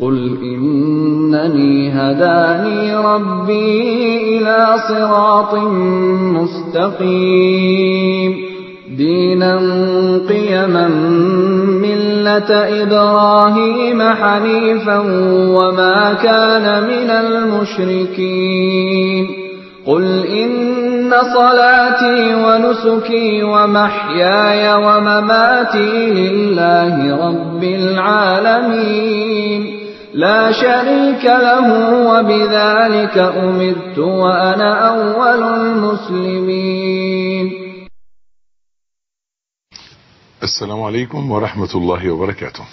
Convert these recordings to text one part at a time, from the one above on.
قل إنني هداني ربي إلى صراط مستقيم دينا قيما ملة إبراهيم حنيفا وما كان من المشركين قل إن صلاتي ونسكي ومحياي ومماتي لله رب العالمين لا شريك له وبذلك أمرت وأنا أول المسلمين السلام عليكم ورحمة الله وبركاته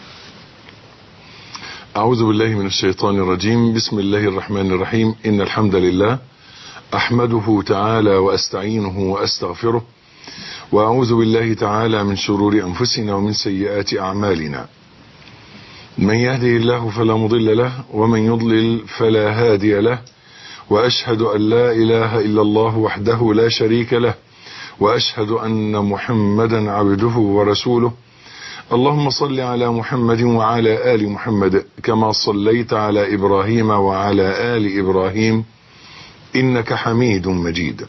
أعوذ بالله من الشيطان الرجيم بسم الله الرحمن الرحيم إن الحمد لله أحمده تعالى وأستعينه وأستغفره وأعوذ بالله تعالى من شرور أنفسنا ومن سيئات أعمالنا من يهده الله فلا مضل له ومن يضلل فلا هادي له وأشهد أن لا إله إلا الله وحده لا شريك له وأشهد أن محمدا عبده ورسوله اللهم صل على محمد وعلى آل محمد كما صليت على إبراهيم وعلى آل إبراهيم إنك حميد مجيد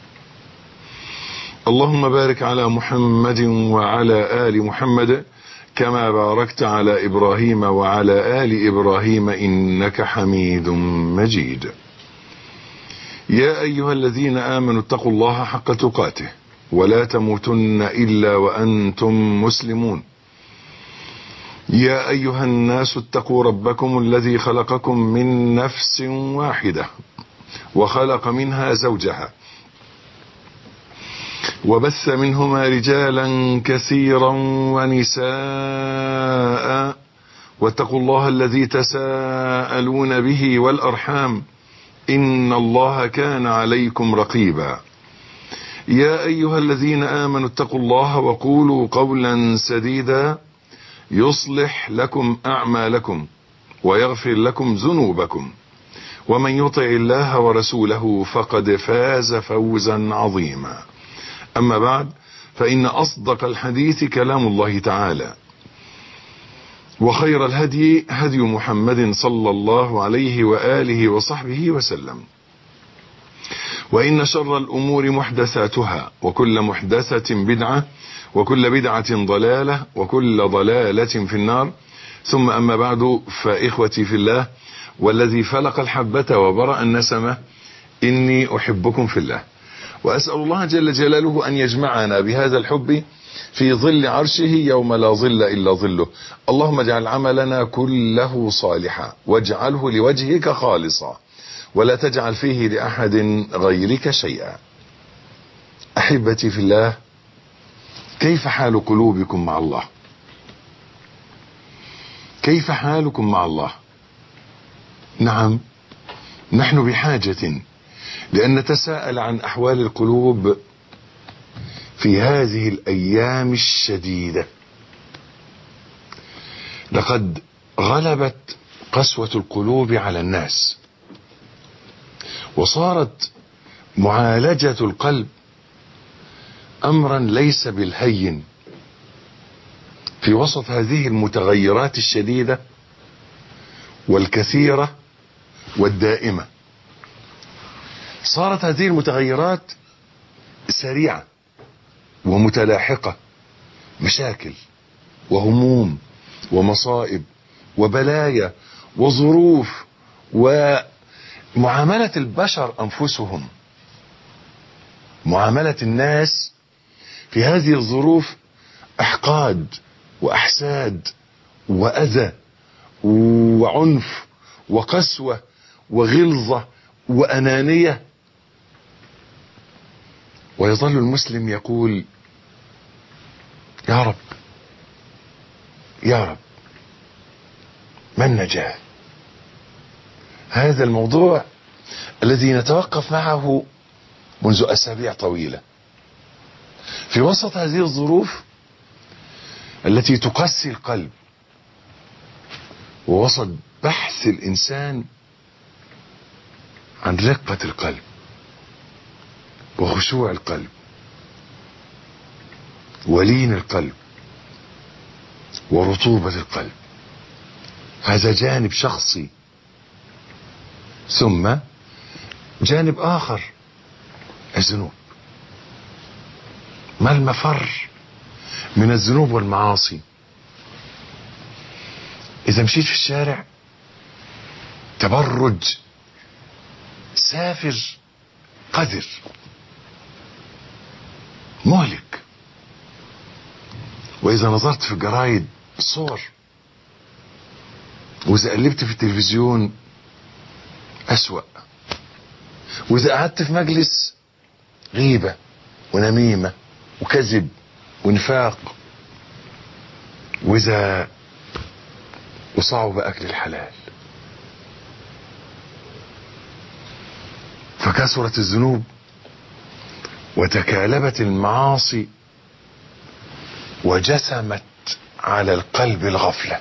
اللهم بارك على محمد وعلى آل محمد كما باركت على إبراهيم وعلى آل إبراهيم إنك حميد مجيد يا أيها الذين آمنوا اتقوا الله حق تقاته ولا تموتن إلا وأنتم مسلمون يا أيها الناس اتقوا ربكم الذي خلقكم من نفس واحدة وخلق منها زوجها وبث منهما رجالا كثيرا ونساء واتقوا الله الذي تساءلون به والأرحام إن الله كان عليكم رقيبا يا أيها الذين آمنوا اتقوا الله وقولوا قولا سديدا يصلح لكم أعمالكم ويغفر لكم ذنوبكم ومن يطع الله ورسوله فقد فاز فوزا عظيما أما بعد فإن أصدق الحديث كلام الله تعالى وخير الهدي هدي محمد صلى الله عليه وآله وصحبه وسلم وإن شر الأمور محدثاتها وكل محدثة بدعة وكل بدعة ضلالة وكل ضلالة في النار ثم أما بعد فإخوتي في الله والذي فلق الحبة وبرأ النسمة إني أحبكم في الله وأسأل الله جل جلاله أن يجمعنا بهذا الحب في ظل عرشه يوم لا ظل إلا ظله اللهم اجعل عملنا كله صالحا واجعله لوجهك خالصا ولا تجعل فيه لأحد غيرك شيئا أحبتي في الله كيف حال قلوبكم مع الله كيف حالكم مع الله نعم نحن بحاجة لأن نتساءل عن أحوال القلوب في هذه الأيام الشديدة لقد غلبت قسوة القلوب على الناس وصارت معالجة القلب أمرا ليس بالهين في وسط هذه المتغيرات الشديدة والكثيرة والدائمة صارت هذه المتغيرات سريعة ومتلاحقة مشاكل وهموم ومصائب وبلايا وظروف ومعاملة البشر أنفسهم معاملة الناس في هذه الظروف احقاد واحساد واذى وعنف وقسوة وغلظة وانانية ويظل المسلم يقول يا رب يا رب ما النجاة هذا الموضوع الذي نتوقف معه منذ اسابيع طويله في وسط هذه الظروف التي تقسي القلب ووسط بحث الانسان عن رقه القلب وخشوع القلب ولين القلب ورطوبه القلب هذا جانب شخصي ثم جانب آخر الذنوب ما المفر من الذنوب والمعاصي إذا مشيت في الشارع تبرج سافر قذر مهلك وإذا نظرت في الجرايد صور وإذا قلبت في التلفزيون أسوأ وإذا قعدت في مجلس غيبة ونميمة وكذب ونفاق وإذا وصعب أكل الحلال فكثرت الذنوب وتكالبت المعاصي وجسمت على القلب الغفلة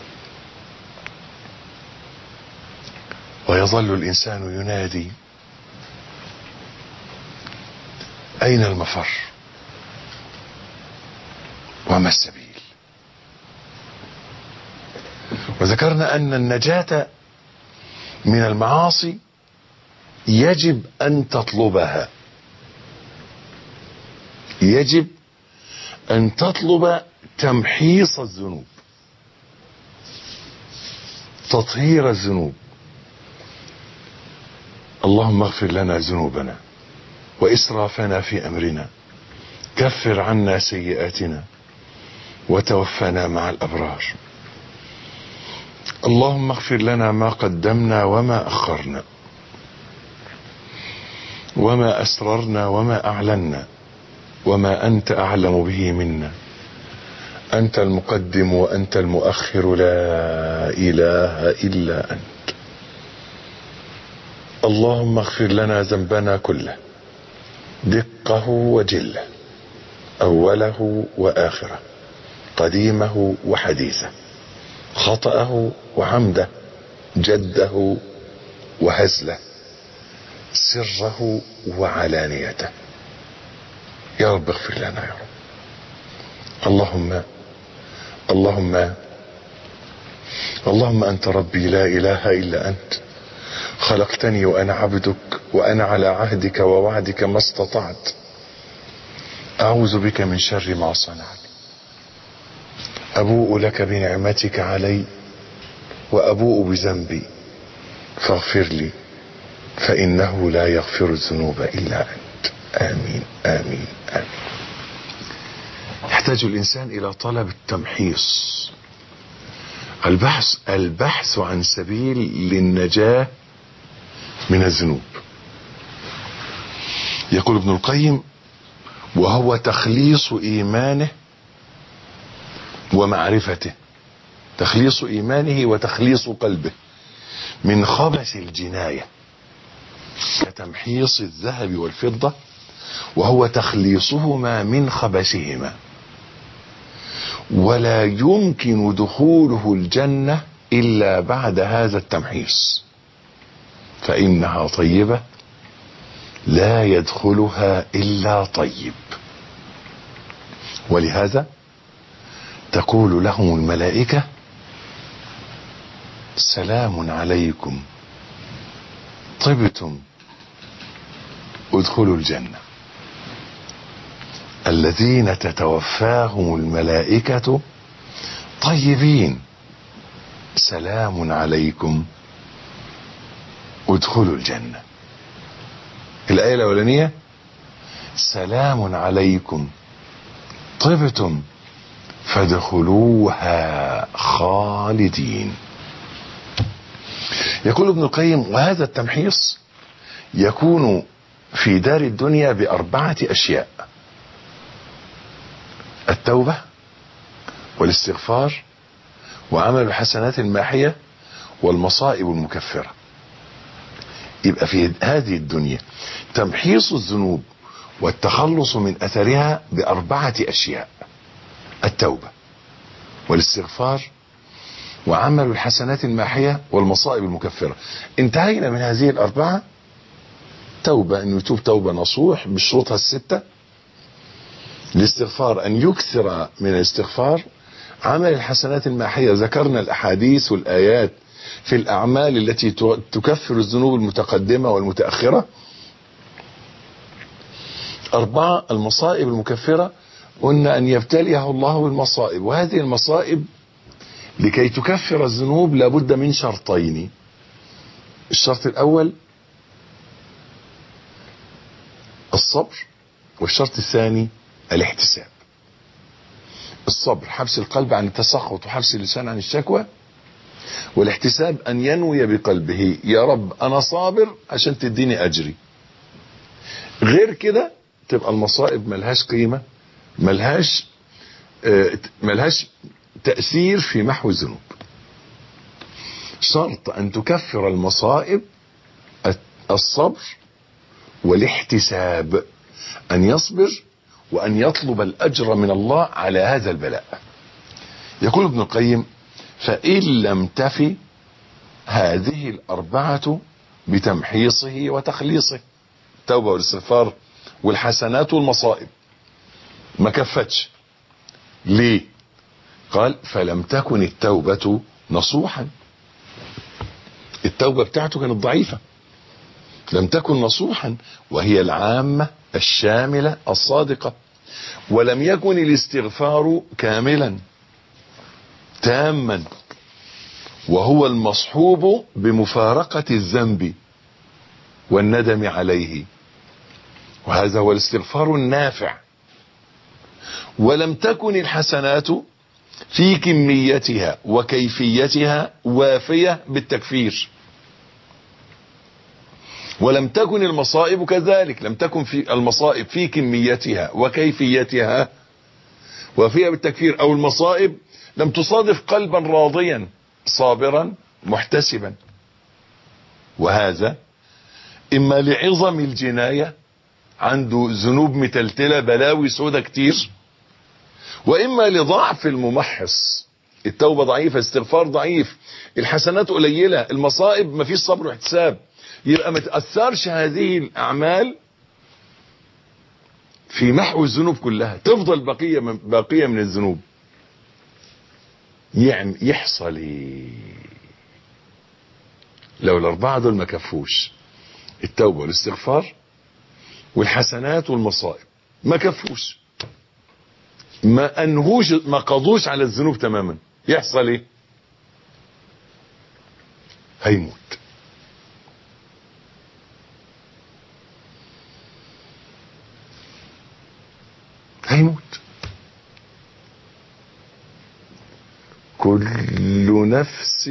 ويظل الإنسان ينادي أين المفر وما السبيل وذكرنا أن النجاة من المعاصي يجب أن تطلبها يجب أن تطلب تمحيص الذنوب تطهير الذنوب اللهم اغفر لنا ذنوبنا وإسرافنا في أمرنا كفر عنا سيئاتنا وتوفنا مع الأبرار اللهم اغفر لنا ما قدمنا وما أخرنا وما أسررنا وما أعلنا وما أنت أعلم به منا أنت المقدم وأنت المؤخر لا إله إلا أنت اللهم اغفر لنا ذنبنا كله دقه وجله أوله وآخره قديمه وحديثه خطأه وعمده جده وهزله سره وعلانيته يا رب اغفر لنا يا رب اللهم اللهم اللهم انت ربي لا اله الا انت خلقتني وانا عبدك وانا على عهدك ووعدك ما استطعت اعوذ بك من شر ما صنعت ابوء لك بنعمتك علي وابوء بذنبي فاغفر لي فانه لا يغفر الذنوب الا انت امين امين امين يحتاج الانسان الى طلب التمحيص البحث البحث عن سبيل للنجاه من الذنوب يقول ابن القيم وهو تخليص ايمانه ومعرفته تخليص ايمانه وتخليص قلبه من خبث الجنايه كتمحيص الذهب والفضه وهو تخليصهما من خبثهما ولا يمكن دخوله الجنه الا بعد هذا التمحيص فانها طيبه لا يدخلها الا طيب ولهذا تقول لهم الملائكه سلام عليكم طبتم ادخلوا الجنه الذين تتوفاهم الملائكه طيبين سلام عليكم ادخلوا الجنه الايه الاولانيه سلام عليكم طبتم فادخلوها خالدين يقول ابن القيم وهذا التمحيص يكون في دار الدنيا بأربعة أشياء التوبة والاستغفار وعمل الحسنات الماحية والمصائب المكفرة يبقى في هذه الدنيا تمحيص الذنوب والتخلص من أثرها بأربعة أشياء التوبة والاستغفار وعمل الحسنات الماحية والمصائب المكفرة انتهينا من هذه الأربعة توبة أن يتوب توبة نصوح بشروطها الستة الاستغفار أن يكثر من الاستغفار عمل الحسنات الماحية ذكرنا الأحاديث والآيات في الأعمال التي تكفر الذنوب المتقدمة والمتأخرة أربعة المصائب المكفرة قلنا أن يبتليه الله بالمصائب وهذه المصائب لكي تكفر الذنوب لابد من شرطين الشرط الأول الصبر والشرط الثاني الاحتساب الصبر حبس القلب عن التسخط وحبس اللسان عن الشكوى والاحتساب أن ينوي بقلبه يا رب أنا صابر عشان تديني أجري غير كده تبقى المصائب ملهاش قيمة ملهاش آه ملهاش تأثير في محو الذنوب شرط أن تكفر المصائب الصبر والاحتساب أن يصبر وأن يطلب الأجر من الله على هذا البلاء يقول ابن القيم فإن لم تفي هذه الأربعة بتمحيصه وتخليصه التوبة والاستغفار والحسنات والمصائب ما كفتش ليه قال فلم تكن التوبة نصوحا التوبة بتاعته كانت ضعيفة لم تكن نصوحا وهي العامة الشاملة الصادقة ولم يكن الاستغفار كاملا تاما وهو المصحوب بمفارقة الذنب والندم عليه وهذا هو الاستغفار النافع ولم تكن الحسنات في كميتها وكيفيتها وافية بالتكفير ولم تكن المصائب كذلك لم تكن في المصائب في كميتها وكيفيتها وافية بالتكفير او المصائب لم تصادف قلبا راضيا صابرا محتسبا وهذا اما لعظم الجناية عنده ذنوب متلتلة بلاوي سودة كتير واما لضعف الممحص التوبة ضعيفة استغفار ضعيف الحسنات قليلة المصائب ما فيش صبر واحتساب يبقى ما تأثرش هذه الأعمال في محو الذنوب كلها تفضل بقية من, بقية من الذنوب يعني يحصل ايه لو الأربعة دول ما كفوش التوبة والاستغفار والحسنات والمصائب ما كفوش ما انهوش ما قضوش على الذنوب تماما يحصل ايه هيموت هيموت كل نفس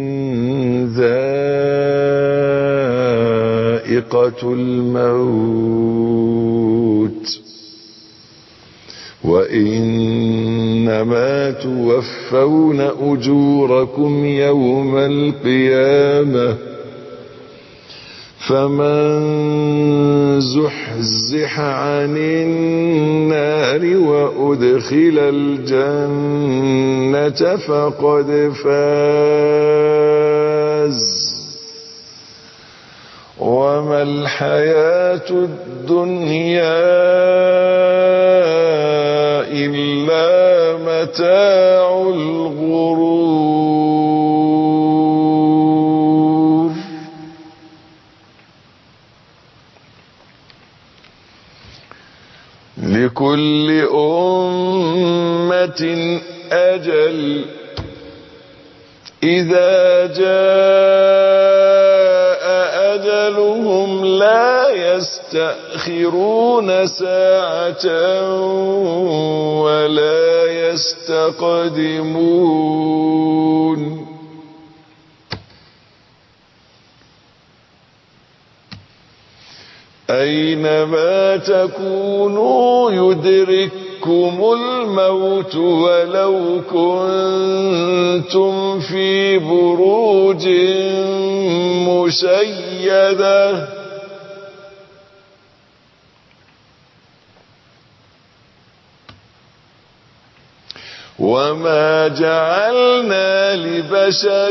ذائقة الموت وإنما توفون أجوركم يوم القيامة فمن زحزح عن النار وأدخل الجنة فقد فاز وما الحياة الدنيا إلا متاع الغرور لكل أمة أجل إذا جاء أجلهم لا يستأخرون ساعة ولا يستقدمون أينما تكونوا يدرككم الموت ولو كنتم في بروج مشيده وما جعلنا لبشر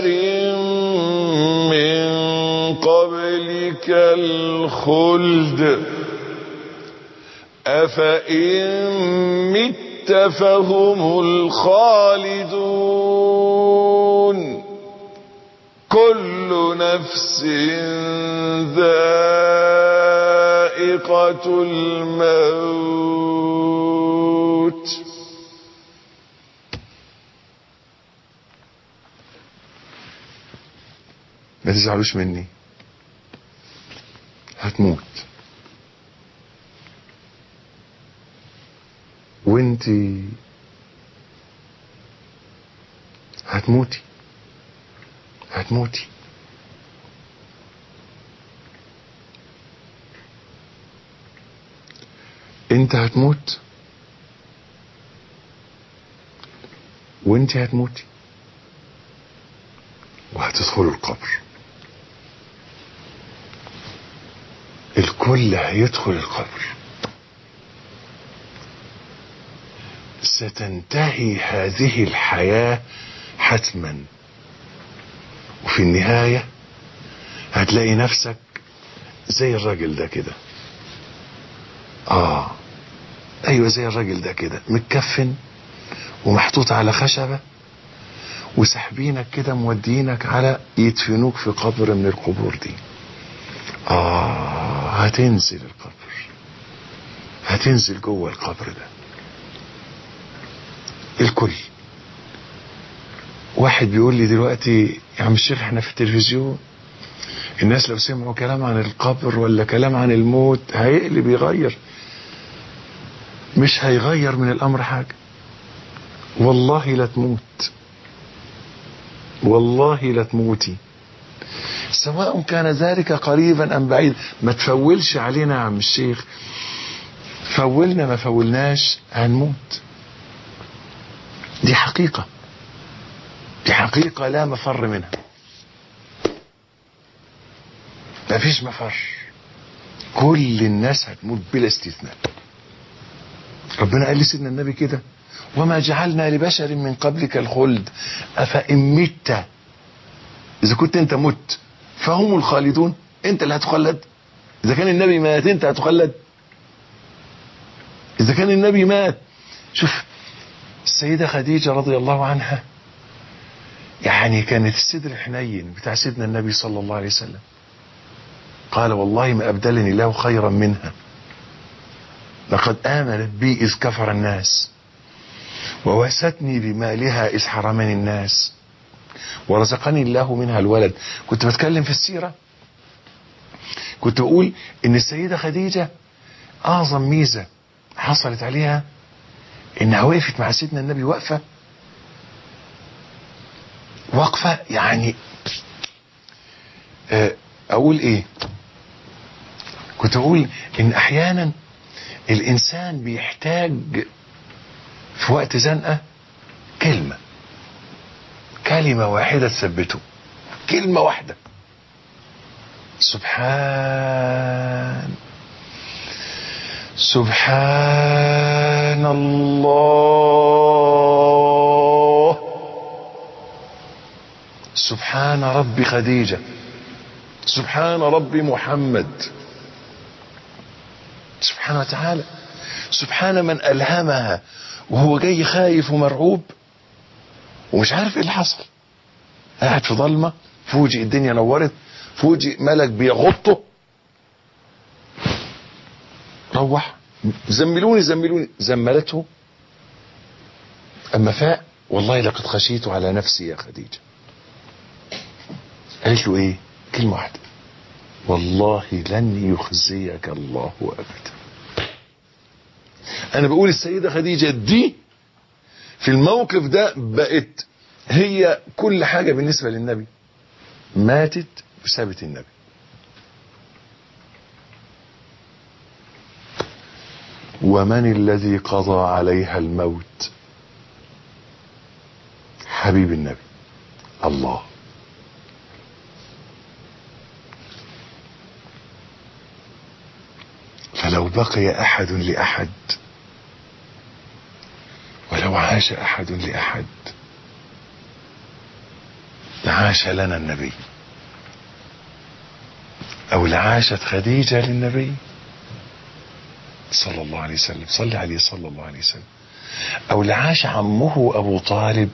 من قبلك الخلد أفإن مت مت فهم الخالدون كل نفس ذائقة الموت ما تزعلوش مني هتموت وانتي هتموتي هتموتي انت هتموت وانت هتموتي وهتدخلوا القبر الكل هيدخل القبر ستنتهي هذه الحياة حتما وفي النهاية هتلاقي نفسك زي الراجل ده كده اه ايوه زي الراجل ده كده متكفن ومحطوط على خشبة وسحبينك كده مودينك على يدفنوك في قبر من القبور دي اه هتنزل القبر هتنزل جوه القبر ده الكل واحد بيقول لي دلوقتي يا عم الشيخ احنا في التلفزيون الناس لو سمعوا كلام عن القبر ولا كلام عن الموت هيقلب يغير مش هيغير من الامر حاجة والله لا تموت والله لا تموتي سواء كان ذلك قريبا ام بعيد ما تفولش علينا يا عم الشيخ فولنا ما فولناش هنموت دي حقيقة دي حقيقة لا مفر منها مفيش مفر كل الناس هتموت بلا استثناء ربنا قال لسيدنا النبي كده وما جعلنا لبشر من قبلك الخلد أفإن مت إذا كنت أنت مت فهم الخالدون أنت اللي هتخلد إذا كان النبي مات أنت هتخلد إذا كان النبي مات شوف السيدة خديجة رضي الله عنها يعني كانت الصدر الحنين بتاع سيدنا النبي صلى الله عليه وسلم قال والله ما أبدلني الله خيرا منها لقد آمنت بي إذ كفر الناس ووستني بمالها إذ حرمني الناس ورزقني الله منها الولد كنت بتكلم في السيرة كنت بقول إن السيدة خديجة أعظم ميزة حصلت عليها إنها وقفت مع سيدنا النبي وقفة وقفة يعني أقول إيه كنت أقول إن أحيانا الإنسان بيحتاج في وقت زنقة كلمة كلمة واحدة تثبته كلمة واحدة سبحان سبحان الله سبحان رب خديجة سبحان رب محمد سبحانه وتعالى سبحان من ألهمها وهو جاي خايف ومرعوب ومش عارف ايه اللي حصل قاعد في ضلمة فوجئ الدنيا نورت فوجئ ملك بيغطه روح زملوني زملوني زملته اما فاق والله لقد خشيت على نفسي يا خديجة قالت له ايه كلمة واحدة والله لن يخزيك الله ابدا انا بقول السيدة خديجة دي في الموقف ده بقت هي كل حاجة بالنسبة للنبي ماتت وسابت النبي ومن الذي قضى عليها الموت حبيب النبي الله فلو بقي احد لاحد ولو عاش احد لاحد لعاش لنا النبي او لعاشت خديجه للنبي صلى الله عليه وسلم صلى عليه صلى الله عليه وسلم او لعاش عمه ابو طالب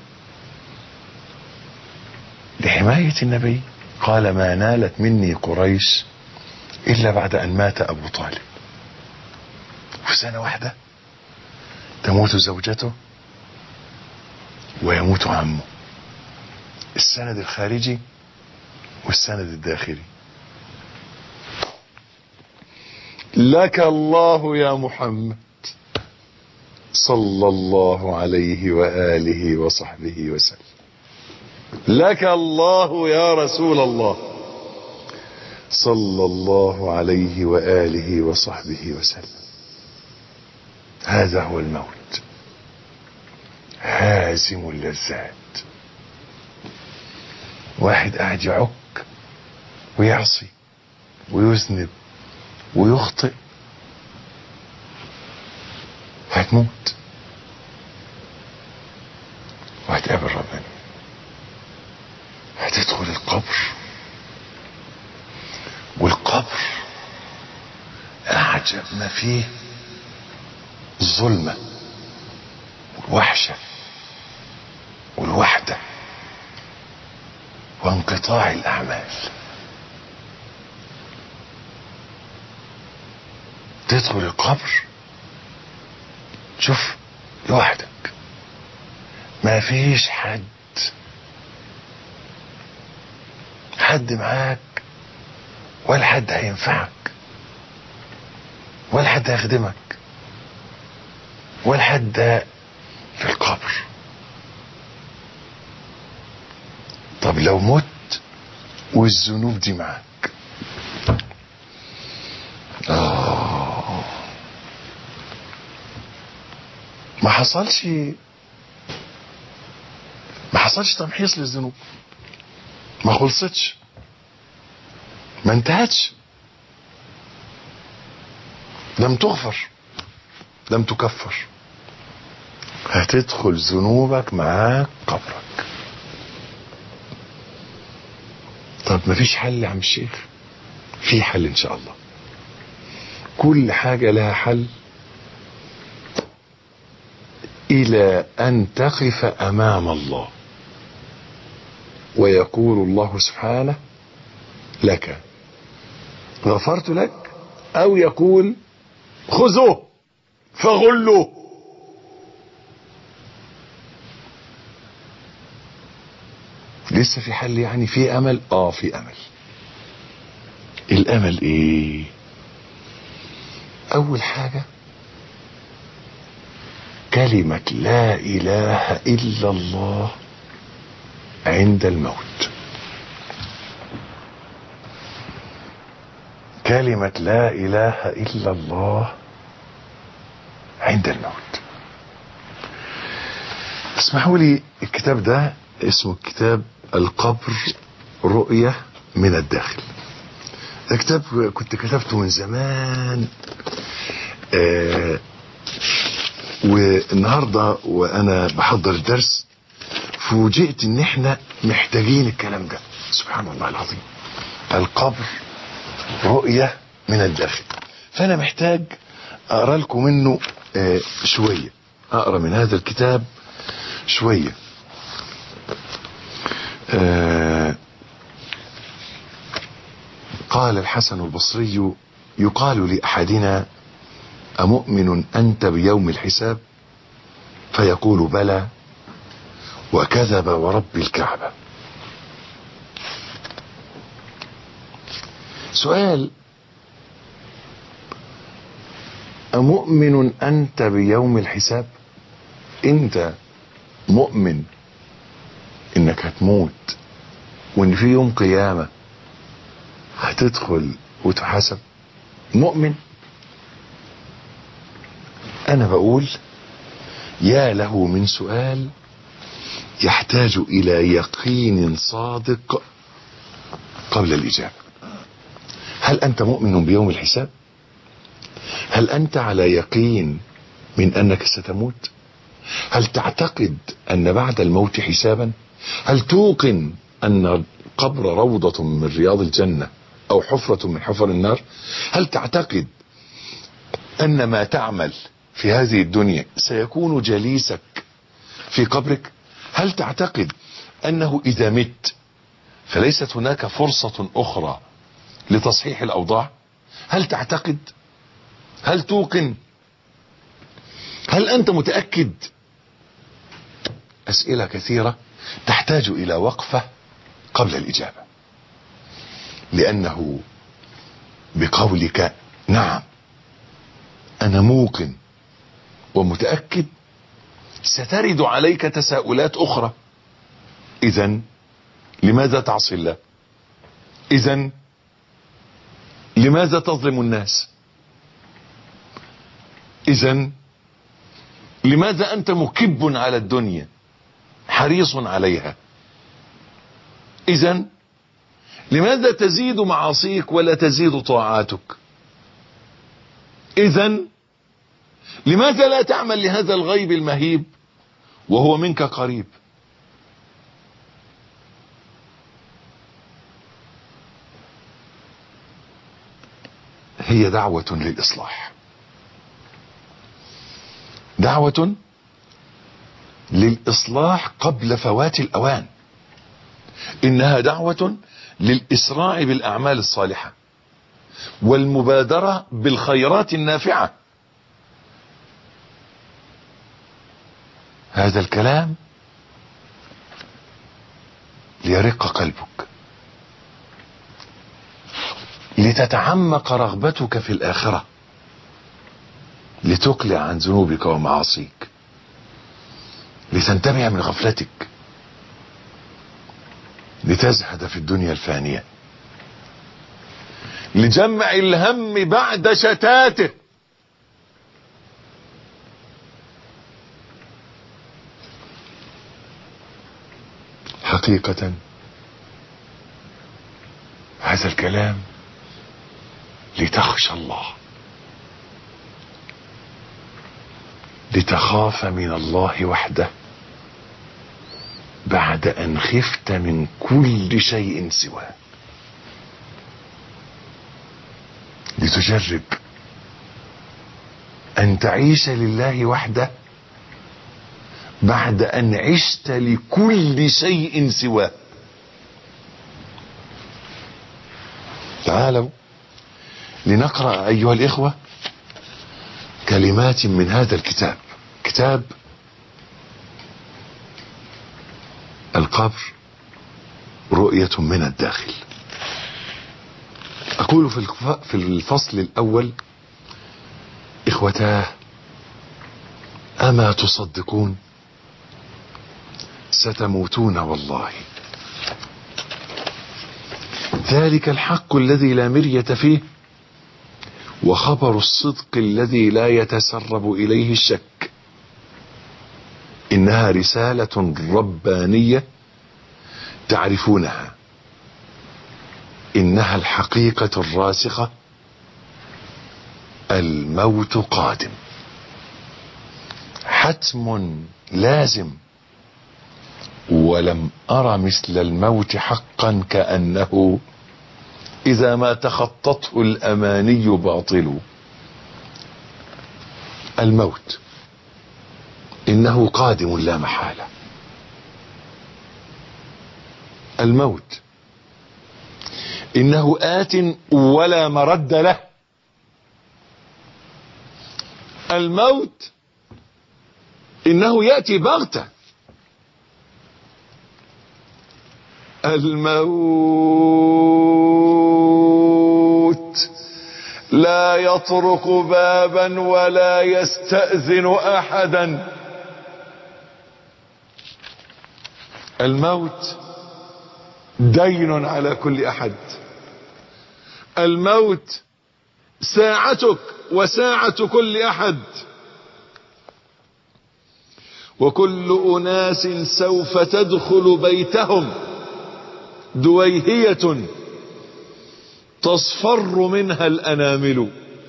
لحماية النبي قال ما نالت مني قريش الا بعد ان مات ابو طالب في سنة واحدة تموت زوجته ويموت عمه السند الخارجي والسند الداخلي لك الله يا محمد صلى الله عليه واله وصحبه وسلم لك الله يا رسول الله صلى الله عليه واله وصحبه وسلم هذا هو الموت هازم اللذات واحد قاعد يعك ويعصي ويذنب ويخطئ هتموت وهتقابل ربنا هتدخل القبر والقبر اعجب ما فيه الظلمة والوحشة والوحدة وانقطاع الأعمال تدخل القبر شوف لوحدك ما فيش حد حد معاك ولا حد هينفعك ولا حد هيخدمك ولا حد في القبر طب لو مت والذنوب دي معاك آه ما حصلش ما حصلش تمحيص للذنوب ما خلصتش ما انتهتش لم تغفر لم تكفر هتدخل ذنوبك معاك قبرك طب مفيش حل يا عم الشيخ في حل ان شاء الله كل حاجة لها حل الى ان تقف امام الله ويقول الله سبحانه لك غفرت لك او يقول خذوه فغلوه لسه في حل يعني في امل اه في امل الامل ايه اول حاجة كلمة لا اله الا الله عند الموت كلمة لا اله الا الله عند الموت اسمحوا لي الكتاب ده اسمه كتاب القبر رؤية من الداخل ده كتاب كنت كتبته من زمان آه والنهاردة وانا بحضر الدرس فوجئت ان احنا محتاجين الكلام ده سبحان الله العظيم القبر رؤية من الداخل فانا محتاج اقرا لكم منه آه شوية اقرا من هذا الكتاب شوية آه قال الحسن البصري يقال لأحدنا أمؤمن أنت بيوم الحساب فيقول بلى وكذب ورب الكعبة سؤال أمؤمن أنت بيوم الحساب أنت مؤمن انك هتموت وان في يوم قيامة هتدخل وتحاسب مؤمن انا بقول يا له من سؤال يحتاج الى يقين صادق قبل الاجابة هل انت مؤمن بيوم الحساب هل انت على يقين من انك ستموت هل تعتقد ان بعد الموت حسابا هل توقن ان القبر روضة من رياض الجنة او حفرة من حفر النار هل تعتقد ان ما تعمل في هذه الدنيا سيكون جليسك في قبرك هل تعتقد انه اذا مت فليست هناك فرصة اخرى لتصحيح الاوضاع هل تعتقد هل توقن هل انت متأكد اسئلة كثيرة تحتاج الى وقفة قبل الاجابة لانه بقولك نعم انا موقن ومتأكد سترد عليك تساؤلات اخرى اذا لماذا تعصي الله اذا لماذا تظلم الناس اذا لماذا انت مكب على الدنيا حريص عليها اذا لماذا تزيد معاصيك ولا تزيد طاعاتك اذا لماذا لا تعمل لهذا الغيب المهيب وهو منك قريب هي دعوة للإصلاح دعوة للإصلاح قبل فوات الأوان إنها دعوة للإسراع بالأعمال الصالحة والمبادرة بالخيرات النافعة هذا الكلام ليرق قلبك لتتعمق رغبتك في الآخرة لتقلع عن ذنوبك ومعاصيك لتنتبه من غفلتك لتزهد في الدنيا الفانية لجمع الهم بعد شتاته حقيقة هذا الكلام لتخشى الله لتخاف من الله وحده بعد ان خفت من كل شيء سواه لتجرب ان تعيش لله وحده بعد ان عشت لكل شيء سواه تعالوا لنقرا ايها الاخوه كلمات من هذا الكتاب كتاب القبر رؤية من الداخل أقول في في الفصل الأول إخوتاه أما تصدقون ستموتون والله ذلك الحق الذي لا مرية فيه وخبر الصدق الذي لا يتسرب إليه الشك إنها رسالة ربانية تعرفونها إنها الحقيقة الراسخة الموت قادم حتم لازم ولم أر مثل الموت حقا كأنه إذا ما تخطته الأماني باطل الموت إنه قادم لا محالة الموت إنه آت ولا مرد له الموت إنه يأتي بغتة الموت لا يطرق بابا ولا يستأذن أحدا الموت دين على كل احد الموت ساعتك وساعة كل احد وكل اناس سوف تدخل بيتهم دويهية تصفر منها الانامل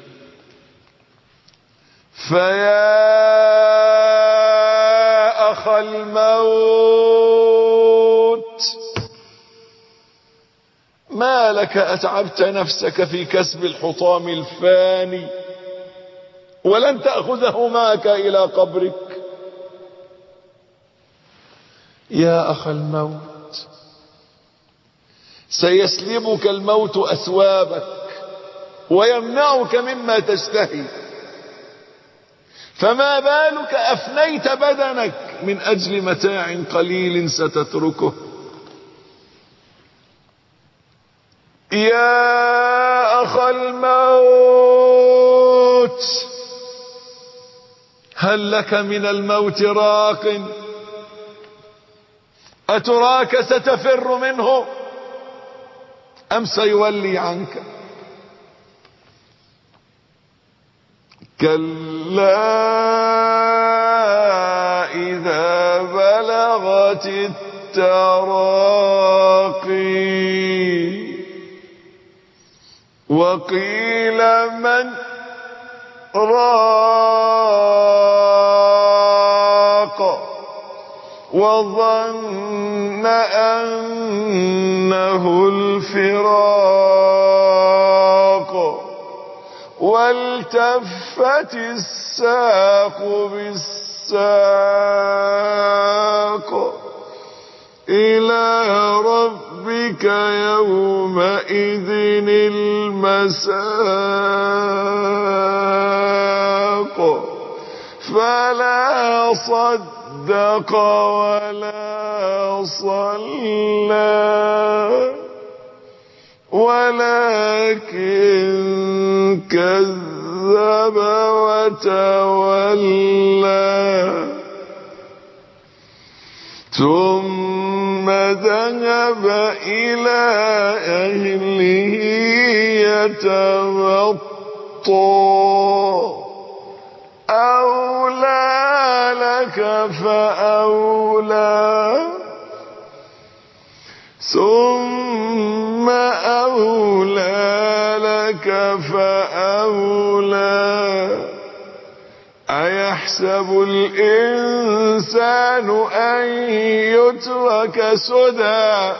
فيا اخ الموت ما لك اتعبت نفسك في كسب الحطام الفاني ولن تأخذه معك إلى قبرك يا أخ الموت سيسلبك الموت أثوابك ويمنعك مما تشتهي فما بالك أفنيت بدنك من أجل متاع قليل ستتركه يا أخ الموت هل لك من الموت راق أتراك ستفر منه أم سيولي عنك كلا إذا بلغت التراقي وقيل من راق وظن أنه الفراق والتفت الساق بالساق إلى ربك يومئذ المساق فلا صدق ولا صلى ولكن كذب وتولى ثم ذهب إلى أهله يتمطى أولى لك فأولى ثم أولى لك فأولى أيحسب الإنسان أن يترك سدى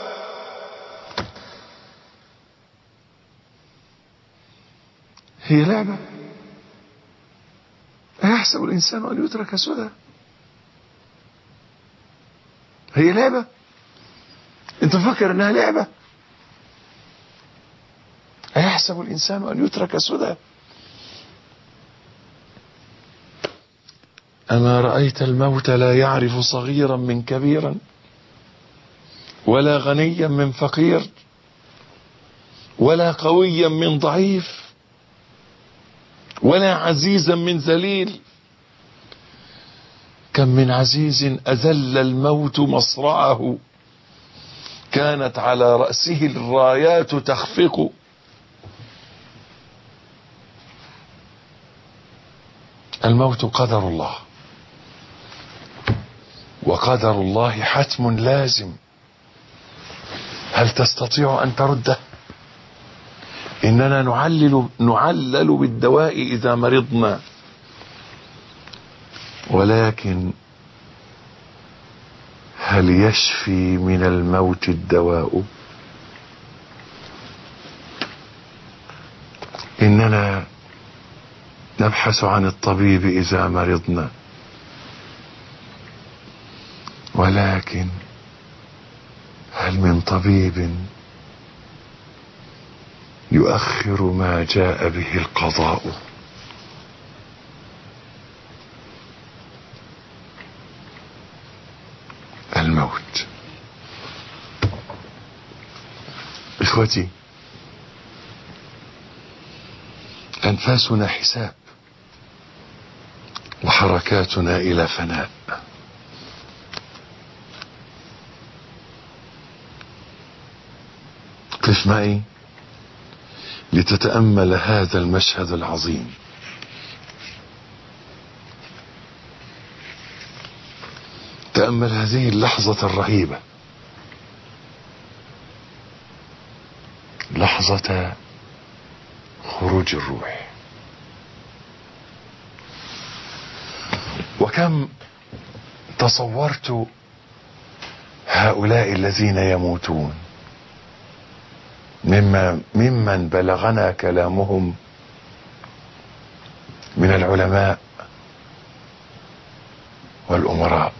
هي لعبة أيحسب الإنسان أن يترك سدى هي لعبة انت فكر انها لعبة أيحسب الإنسان أن يترك سدى أما رأيت الموت لا يعرف صغيرا من كبيرا ولا غنيا من فقير ولا قويا من ضعيف ولا عزيزا من ذليل كم من عزيز أذل الموت مصرعه كانت على رأسه الرايات تخفق الموت قدر الله وقدر الله حتم لازم هل تستطيع أن ترده إننا نعلل, نعلل بالدواء إذا مرضنا ولكن هل يشفي من الموت الدواء إننا نبحث عن الطبيب إذا مرضنا ولكن هل من طبيب يؤخر ما جاء به القضاء الموت اخوتي انفاسنا حساب وحركاتنا الى فناء قف معي لتتامل هذا المشهد العظيم تامل هذه اللحظه الرهيبه لحظه خروج الروح وكم تصورت هؤلاء الذين يموتون مما ممن بلغنا كلامهم من العلماء والأمراء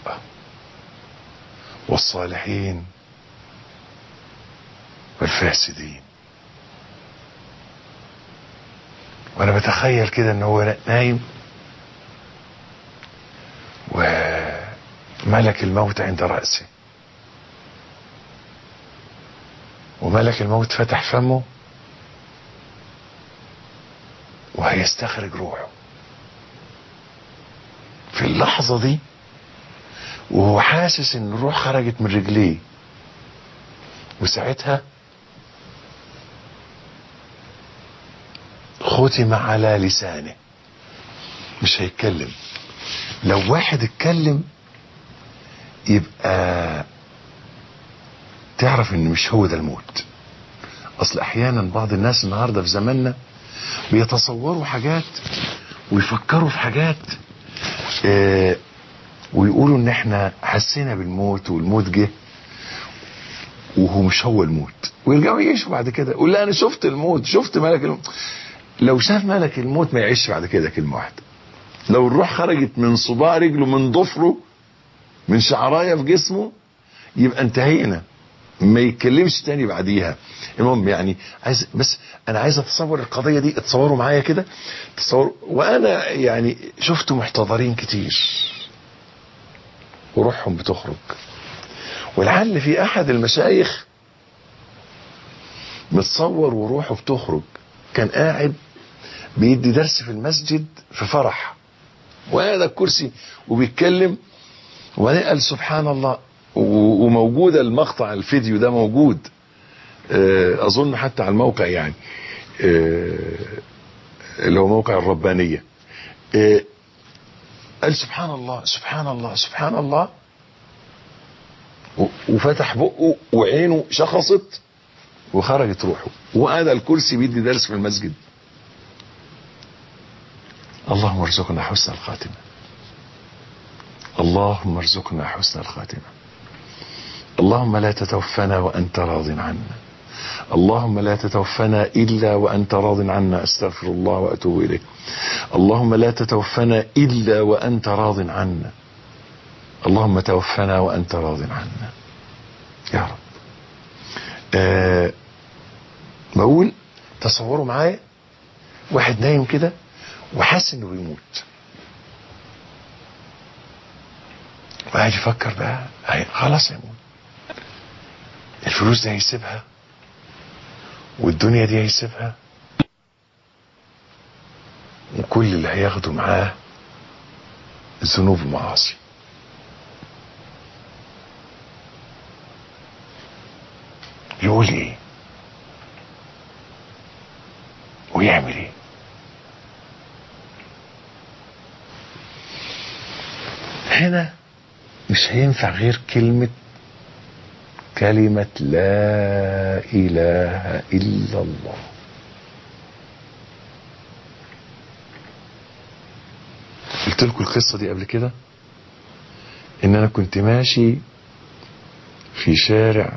والصالحين والفاسدين وانا بتخيل كده ان هو نايم وملك الموت عند رأسه وملك الموت فتح فمه وهيستخرج روحه في اللحظة دي وهو حاسس ان الروح خرجت من رجليه وساعتها ختم على لسانه مش هيتكلم لو واحد اتكلم يبقى تعرف ان مش هو ده الموت اصل احيانا بعض الناس النهارده في زماننا بيتصوروا حاجات ويفكروا في حاجات آه ويقولوا ان احنا حسينا بالموت والموت جه وهو مش هو الموت ويرجعوا يعيشوا بعد كده يقول لا انا شفت الموت شفت ملك الموت لو شاف ملك الموت ما يعيش بعد كده كلمه واحده لو الروح خرجت من صباع رجله من ضفره من شعرايه في جسمه يبقى انتهينا ما يتكلمش تاني بعديها المهم يعني عايز بس انا عايز اتصور القضيه دي اتصوروا معايا كده تصوروا وانا يعني شفت محتضرين كتير وروحهم بتخرج ولعل في احد المشايخ متصور وروحه بتخرج كان قاعد بيدي درس في المسجد في فرح وقاعد على الكرسي وبيتكلم وبعدين قال سبحان الله وموجوده المقطع الفيديو ده موجود اظن حتى على الموقع يعني اللي هو موقع الربانيه قال سبحان الله سبحان الله سبحان الله وفتح بقه وعينه شخصت وخرجت روحه وقعد على الكرسي بيدي درس في المسجد اللهم ارزقنا حسن الخاتمه اللهم ارزقنا حسن الخاتمه اللهم لا تتوفنا وانت راض عنا اللهم لا تتوفنا الا وانت راض عنا استغفر الله واتوب اليه اللهم لا تتوفنا الا وانت راض عنا اللهم توفنا وانت راض عنا يا رب أه بقول تصوروا معايا واحد نايم كده وحاسس انه بيموت وقاعد يفكر بقى خلاص هيموت الفلوس دي هيسيبها والدنيا دي هيسيبها وكل اللي هياخده معاه ذنوب ومعاصي يقول ايه ويعمل ايه هنا مش هينفع غير كلمة كلمة لا إله إلا الله قلت لكم القصة دي قبل كده إن أنا كنت ماشي في شارع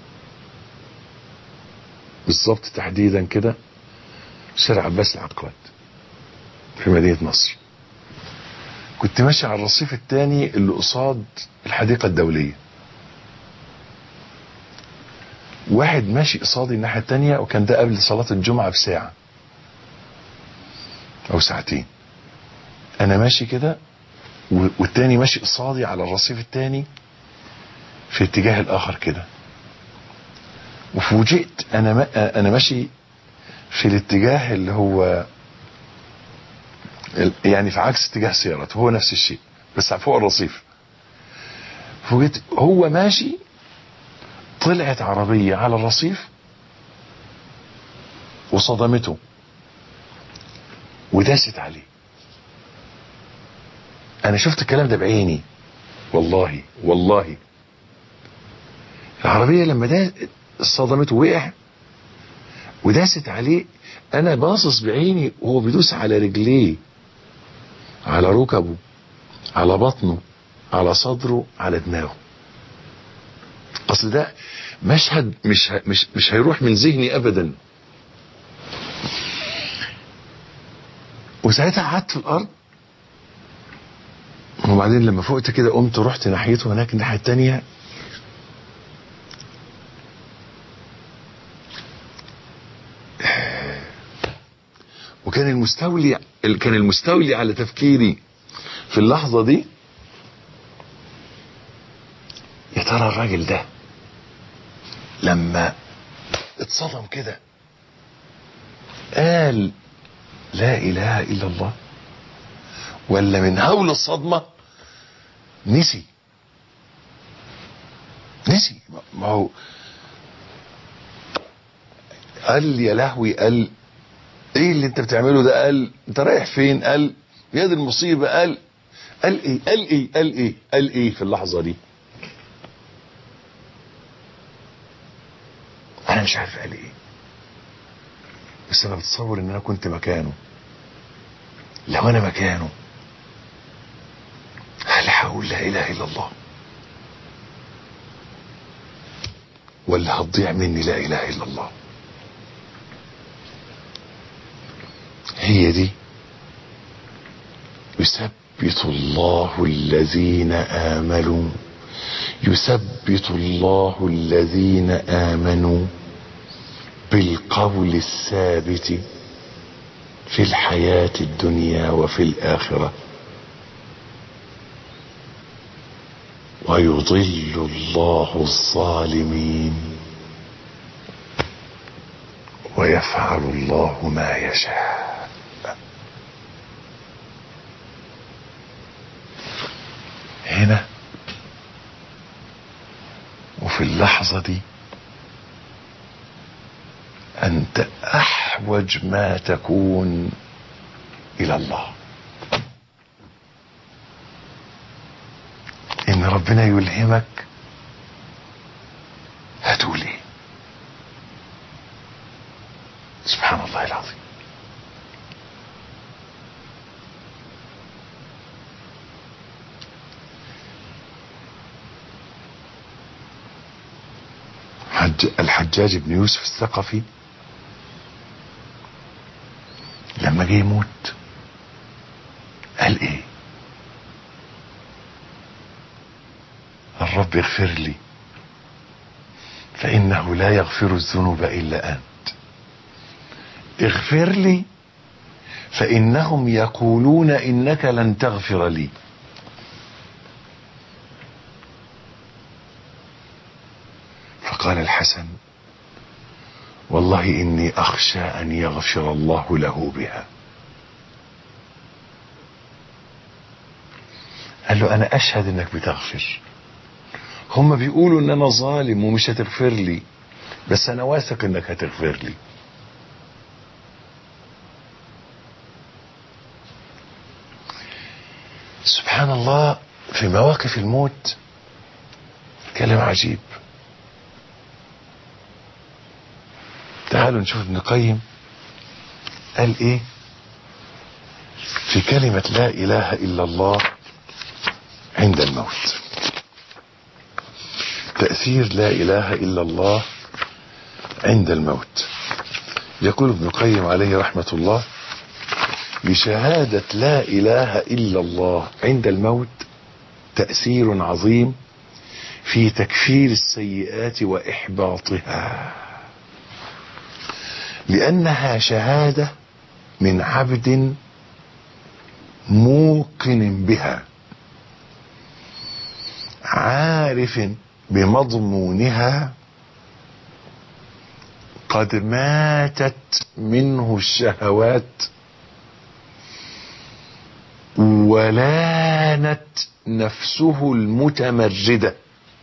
بالظبط تحديدا كده شارع عباس العقاد في مدينة نصر كنت ماشي على الرصيف الثاني اللي قصاد الحديقة الدولية واحد ماشي قصادي الناحية التانية وكان ده قبل صلاة الجمعة بساعة أو ساعتين أنا ماشي كده والتاني ماشي قصادي على الرصيف التاني في اتجاه الآخر كده وفوجئت أنا ما أنا ماشي في الاتجاه اللي هو يعني في عكس اتجاه سيارته هو نفس الشيء بس فوق الرصيف فوجئت هو ماشي طلعت عربية على الرصيف وصدمته وداست عليه انا شفت الكلام ده بعيني والله والله العربية لما ده صدمته وقع وداست عليه انا باصص بعيني وهو بيدوس على رجليه على ركبه على بطنه على صدره على دماغه اصل ده مشهد مش مش مش هيروح من ذهني ابدا وساعتها قعدت في الارض وبعدين لما فقت كده قمت رحت ناحيته هناك الناحيه التانيه وكان المستولي كان المستولي على تفكيري في اللحظه دي يا ترى الراجل ده لما اتصدم كده قال لا اله الا الله ولا من هول الصدمه نسي نسي ما هو قال يا لهوي قال ايه اللي انت بتعمله ده قال انت رايح فين قال يا دي المصيبه قال قال ايه قال ايه قال ايه قال ايه في اللحظه دي انا مش عارف قال ايه بس انا بتصور ان انا كنت مكانه لو انا مكانه هل هقول لا اله الا الله ولا هتضيع مني لا اله الا الله هي دي يثبت الله الذين امنوا يثبت الله الذين امنوا بالقول الثابت في الحياه الدنيا وفي الاخره ويضل الله الظالمين ويفعل الله ما يشاء هنا وفي اللحظة دي أنت أحوج ما تكون إلى الله إن ربنا يلهمك هتقول إيه سبحان الله العظيم حج الحجاج بن يوسف الثقفي لما جه يموت قال ايه الرب اغفر لي فانه لا يغفر الذنوب الا انت اغفر لي فانهم يقولون انك لن تغفر لي فقال الحسن والله اني اخشى ان يغفر الله له بها قال له انا اشهد انك بتغفر هم بيقولوا ان انا ظالم ومش هتغفر لي بس انا واثق انك هتغفر لي سبحان الله في مواقف الموت كلام عجيب تعالوا نشوف ابن القيم قال ايه في كلمة لا اله الا الله عند الموت تأثير لا اله الا الله عند الموت يقول ابن القيم عليه رحمة الله لشهادة لا اله الا الله عند الموت تأثير عظيم في تكفير السيئات واحباطها لانها شهاده من عبد موقن بها عارف بمضمونها قد ماتت منه الشهوات ولانت نفسه المتمرده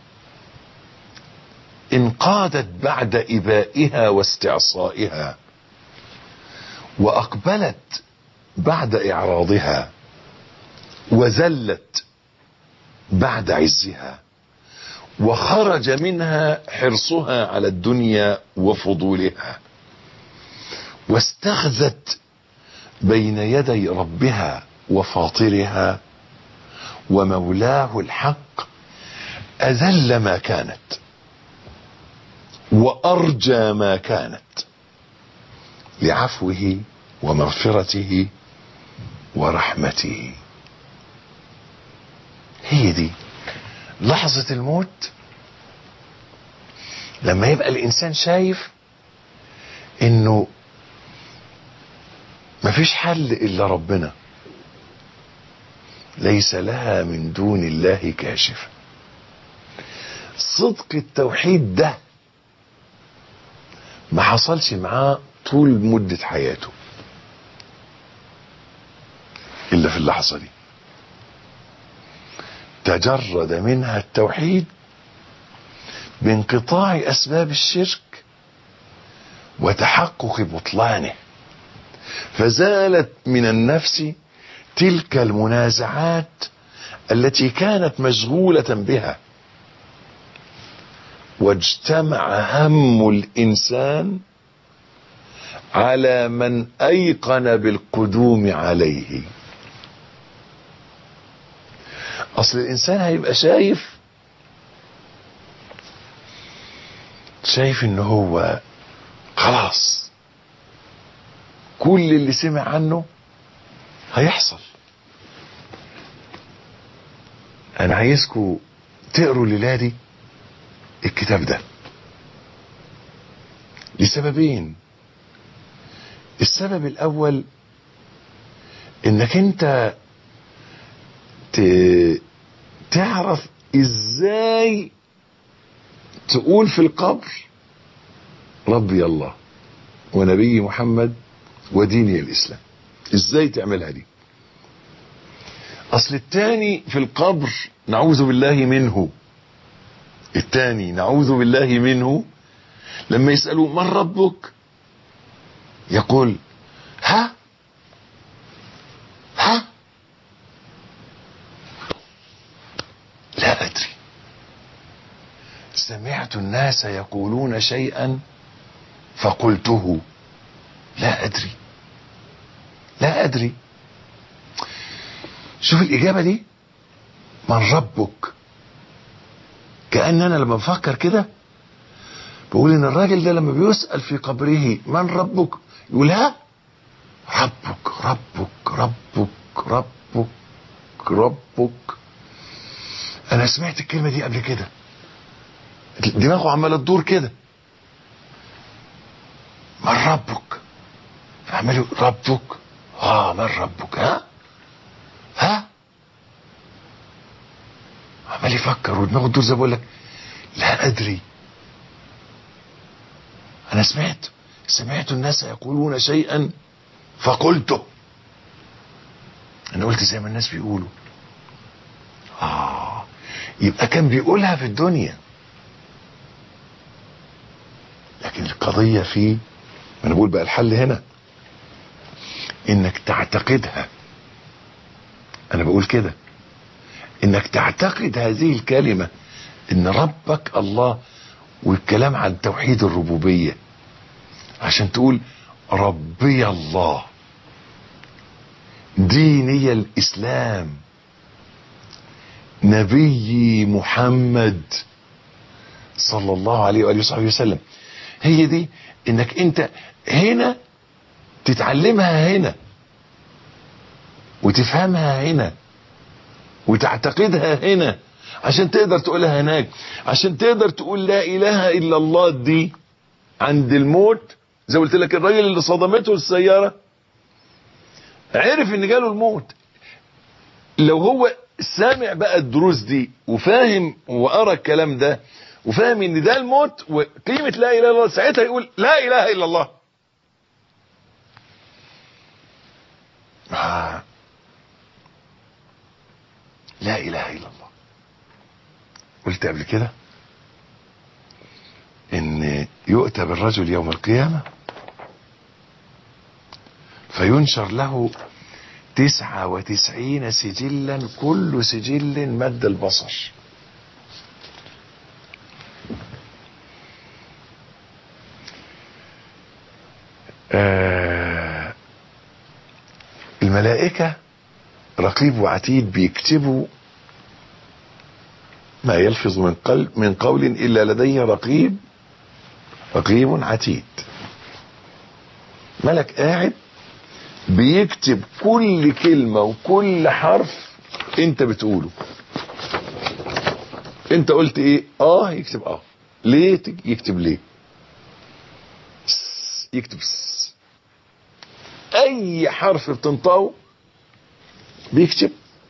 انقادت بعد ابائها واستعصائها واقبلت بعد اعراضها وذلت بعد عزها وخرج منها حرصها على الدنيا وفضولها واستخذت بين يدي ربها وفاطرها ومولاه الحق اذل ما كانت وارجى ما كانت لعفوه ومغفرته ورحمته هي دي لحظة الموت لما يبقى الإنسان شايف إنه مفيش حل إلا ربنا ليس لها من دون الله كاشفة صدق التوحيد ده ما حصلش معاه طول مدة حياته إلا في اللحظة دي تجرد منها التوحيد بانقطاع أسباب الشرك وتحقق بطلانه فزالت من النفس تلك المنازعات التي كانت مشغولة بها واجتمع هم الإنسان على من أيقن بالقدوم عليه أصل الإنسان هيبقى شايف شايف إن هو خلاص كل اللي سمع عنه هيحصل انا عايزكم تقروا الليله دي الكتاب ده لسببين السبب الاول انك انت ت... تعرف ازاي تقول في القبر ربي الله ونبي محمد وديني الاسلام ازاي تعملها دي اصل التاني في القبر نعوذ بالله منه التاني نعوذ بالله منه لما يسألوا من ربك يقول ها ها لا أدري سمعت الناس يقولون شيئا فقلته لا أدري لا أدري شوف الإجابة دي من ربك كأن أنا لما بفكر كده بقول إن الراجل ده لما بيسأل في قبره من ربك يقول ها ربك ربك ربك ربك ربك أنا سمعت الكلمة دي قبل كده دماغه عمالة تدور كده من ربك فعمال يقول ربك اه من ربك ها ها عمال يفكر ودماغه تدور زي بقول لك لا ادري انا سمعت سمعت الناس يقولون شيئا فقلته انا قلت زي ما الناس بيقولوا اه يبقى كان بيقولها في الدنيا لكن القضية في انا بقول بقى الحل هنا انك تعتقدها انا بقول كده انك تعتقد هذه الكلمة ان ربك الله والكلام عن توحيد الربوبية عشان تقول ربي الله ديني الاسلام نبي محمد صلى الله عليه وآله وصحبه وسلم هي دي انك انت هنا تتعلمها هنا وتفهمها هنا وتعتقدها هنا عشان تقدر تقولها هناك عشان تقدر تقول لا اله الا الله دي عند الموت زي قلت لك الراجل اللي صدمته السياره عرف ان جاله الموت لو هو سامع بقى الدروس دي وفاهم وقرا الكلام ده وفاهم ان ده الموت وقيمه لا اله الا الله ساعتها يقول لا اله الا الله آه. لا اله الا الله قلت قبل كده ان يؤتى بالرجل يوم القيامه فينشر له تسعة وتسعين سجلا كل سجل مد البصر آه الملائكة رقيب وعتيد بيكتبوا ما يلفظ من قلب من قول إلا لديه رقيب رقيب عتيد ملك قاعد بيكتب كل كلمة وكل حرف انت بتقوله انت قلت ايه اه يكتب اه ليه تك- يكتب ليه س- يكتب س. اي حرف بتنطقه بيكتب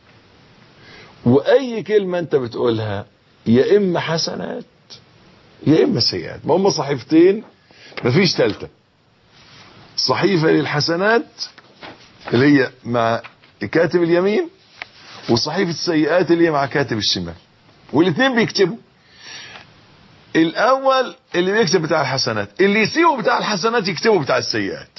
واي كلمة انت بتقولها يا اما حسنات يا اما سيئات ما هم صحيفتين مفيش تالتة صحيفة للحسنات اللي هي مع كاتب اليمين وصحيفة السيئات اللي هي مع كاتب الشمال والاثنين بيكتبوا الاول اللي بيكتب بتاع الحسنات اللي يسيبه بتاع الحسنات يكتبه بتاع السيئات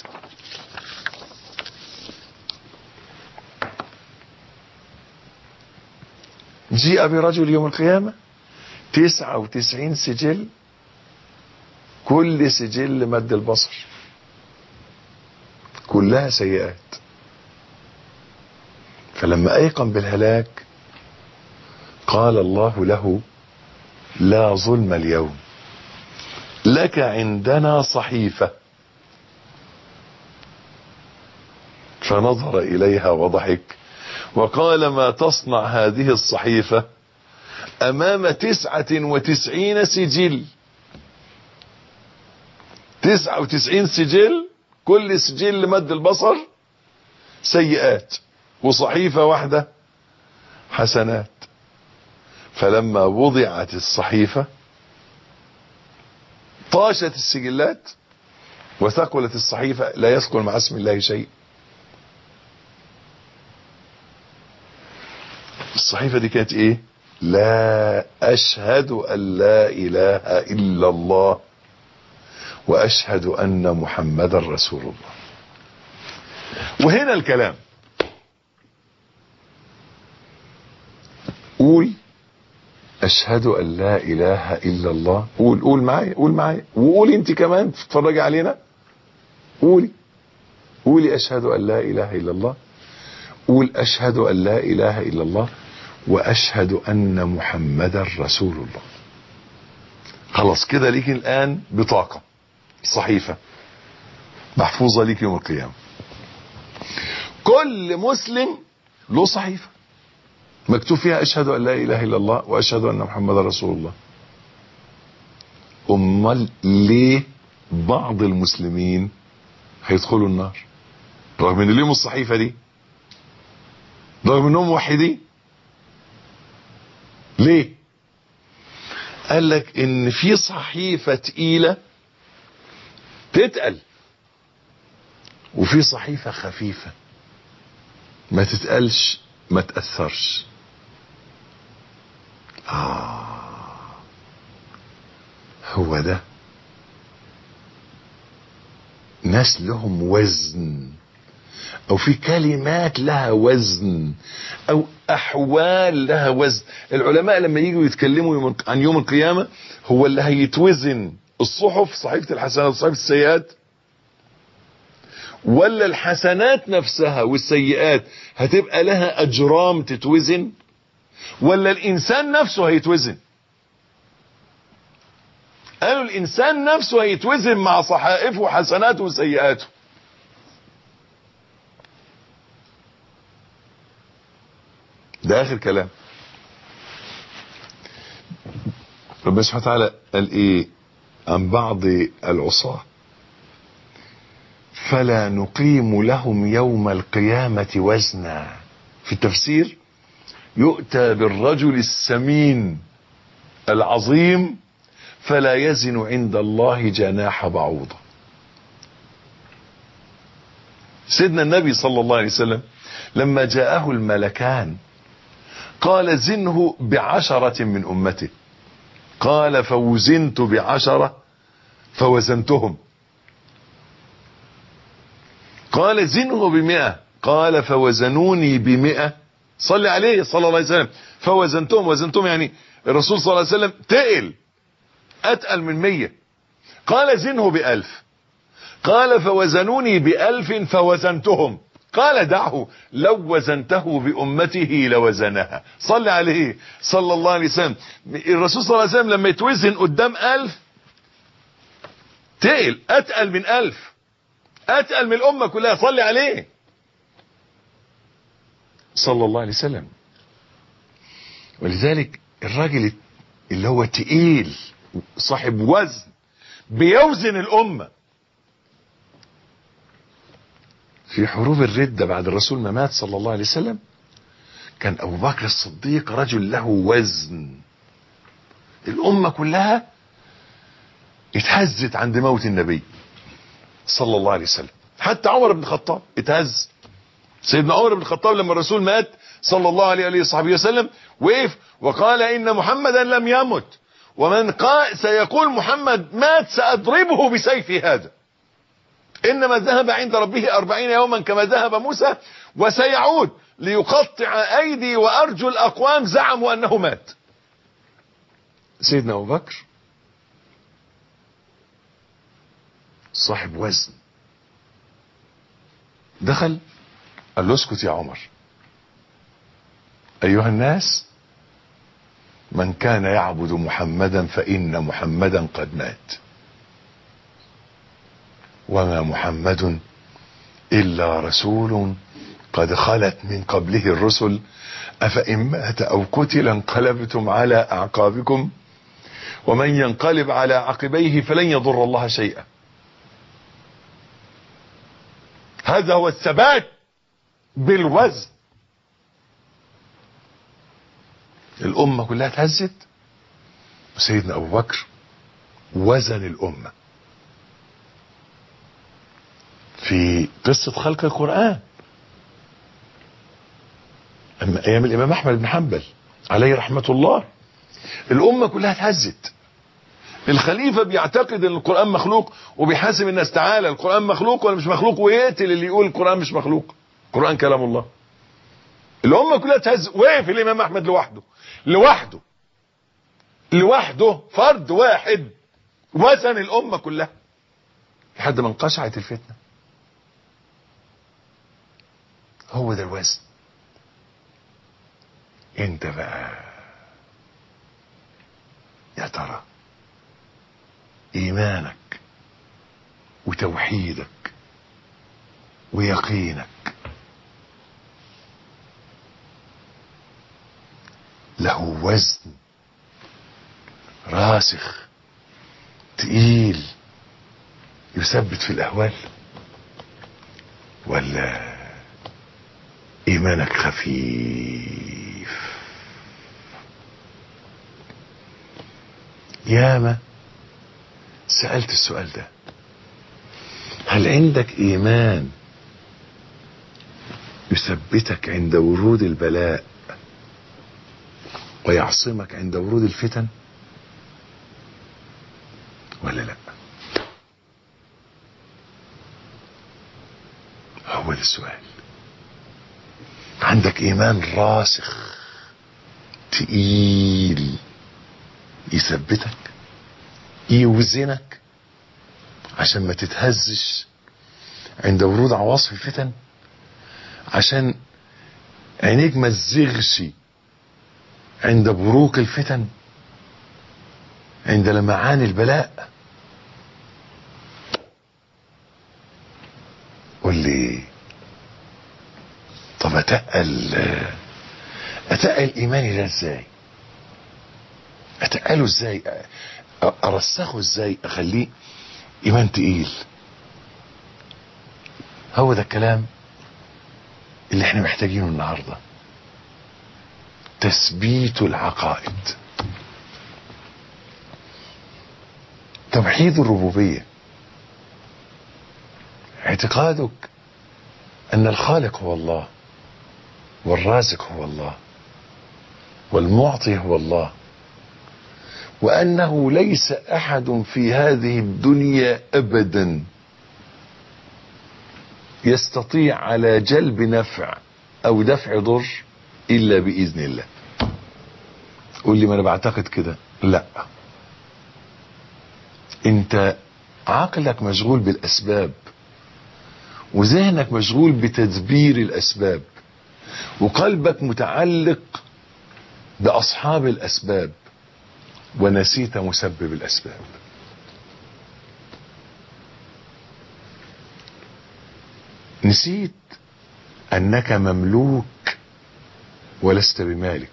جيء برجل يوم القيامة تسعة وتسعين سجل كل سجل مد البصر كلها سيئات فلما ايقن بالهلاك قال الله له لا ظلم اليوم لك عندنا صحيفة فنظر إليها وضحك وقال ما تصنع هذه الصحيفة أمام تسعة وتسعين سجل تسعة وتسعين سجل كل سجل مد البصر سيئات وصحيفة واحدة حسنات فلما وضعت الصحيفة طاشت السجلات وثقلت الصحيفة لا يثقل مع اسم الله شيء الصحيفة دي كانت ايه لا اشهد ان لا اله الا الله واشهد ان محمدا رسول الله وهنا الكلام قول اشهد ان لا اله الا الله قول قول معايا قول معايا وقول انت كمان تتفرجي علينا قولي قولي اشهد ان لا اله الا الله قول اشهد ان لا اله الا الله واشهد ان محمدا رسول الله خلاص كده ليك الان بطاقه صحيفه محفوظه ليك يوم القيامه كل مسلم له صحيفه مكتوب فيها اشهد ان لا اله الا الله واشهد ان محمدا رسول الله امال ليه بعض المسلمين هيدخلوا النار رغم ان ليهم الصحيفه دي رغم انهم موحدين ليه قال لك ان في صحيفه تقيله تتقل وفي صحيفه خفيفه ما تتقلش ما تاثرش آه هو ده ناس لهم وزن او في كلمات لها وزن او احوال لها وزن العلماء لما يجوا يتكلموا يوم عن يوم القيامة هو اللي هيتوزن الصحف صحيفة الحسنات وصحيفة السيئات ولا الحسنات نفسها والسيئات هتبقى لها اجرام تتوزن ولا الانسان نفسه هيتوزن قالوا الانسان نفسه هيتوزن مع صحائفه وحسناته وسيئاته ده اخر كلام ربنا سبحانه وتعالى قال ايه عن بعض العصاة فلا نقيم لهم يوم القيامة وزنا في التفسير يؤتى بالرجل السمين العظيم فلا يزن عند الله جناح بعوضة سيدنا النبي صلى الله عليه وسلم لما جاءه الملكان قال زنه بعشرة من أمته قال فوزنت بعشرة فوزنتهم قال زنه بمئة قال فوزنوني بمئة صلي عليه صلى الله عليه وسلم فوزنتهم وزنتهم يعني الرسول صلى الله عليه وسلم تقل أتقل من مية قال زنه بألف قال فوزنوني بألف فوزنتهم قال دعه لو وزنته بأمته لوزنها صلى عليه صلى الله عليه وسلم الرسول صلى الله عليه وسلم لما يتوزن قدام ألف تقل أتقل من ألف أتقل من الأمة كلها صلي عليه صلى الله عليه وسلم ولذلك الراجل اللي هو تقيل صاحب وزن بيوزن الأمة في حروب الردة بعد الرسول ما مات صلى الله عليه وسلم كان أبو بكر الصديق رجل له وزن الأمة كلها اتهزت عند موت النبي صلى الله عليه وسلم حتى عمر بن الخطاب اتهز سيدنا عمر بن الخطاب لما الرسول مات صلى الله عليه وآله وصحبه وسلم وقف وقال إن محمدا لم يمت ومن قال سيقول محمد مات سأضربه بسيفي هذا إنما ذهب عند ربه أربعين يوما كما ذهب موسى وسيعود ليقطع أيدي وأرجل أقوام زعموا أنه مات سيدنا أبو بكر صاحب وزن دخل قال له اسكت يا عمر أيها الناس من كان يعبد محمدا فإن محمدا قد مات وما محمد إلا رسول قد خلت من قبله الرسل أفإن مات أو قتل انقلبتم على أعقابكم ومن ينقلب على عقبيه فلن يضر الله شيئا هذا هو الثبات بالوزن الأمة كلها اتهزت وسيدنا أبو بكر وزن الأمة في قصة خلق القرآن أما أيام الإمام أحمد بن حنبل عليه رحمة الله الأمة كلها اتهزت الخليفة بيعتقد ان القرآن مخلوق وبيحاسب الناس تعالى القرآن مخلوق ولا مش مخلوق ويقتل اللي يقول القرآن مش مخلوق القرآن كلام الله الأمة كلها تهز وقف الإمام أحمد لوحده لوحده لوحده فرد واحد وزن الأمة كلها لحد ما انقشعت الفتنة هو ده الوزن انت بقى يا ترى ايمانك وتوحيدك ويقينك له وزن راسخ تقيل يثبت في الاهوال ولا ايمانك خفيف ياما سألت السؤال ده هل عندك ايمان يثبتك عند ورود البلاء ويعصمك عند ورود الفتن ولا لا هو ده السؤال عندك ايمان راسخ تقيل يثبتك يوزنك عشان ما تتهزش عند ورود عواصف الفتن عشان عينيك ما تزغش عند بروق الفتن عند لمعان البلاء قول لي طب اتقل اتقل ايماني ده ازاي اتقله ازاي ارسخه ازاي اخليه ايمان تقيل هو ده الكلام اللي احنا محتاجينه النهارده تثبيت العقائد توحيد الربوبيه اعتقادك ان الخالق هو الله والرازق هو الله والمعطي هو الله وانه ليس احد في هذه الدنيا ابدا يستطيع على جلب نفع او دفع ضر الا باذن الله قول لي ما انا بعتقد كده لا انت عقلك مشغول بالاسباب وذهنك مشغول بتدبير الاسباب وقلبك متعلق باصحاب الاسباب ونسيت مسبب الاسباب نسيت انك مملوك ولست بمالك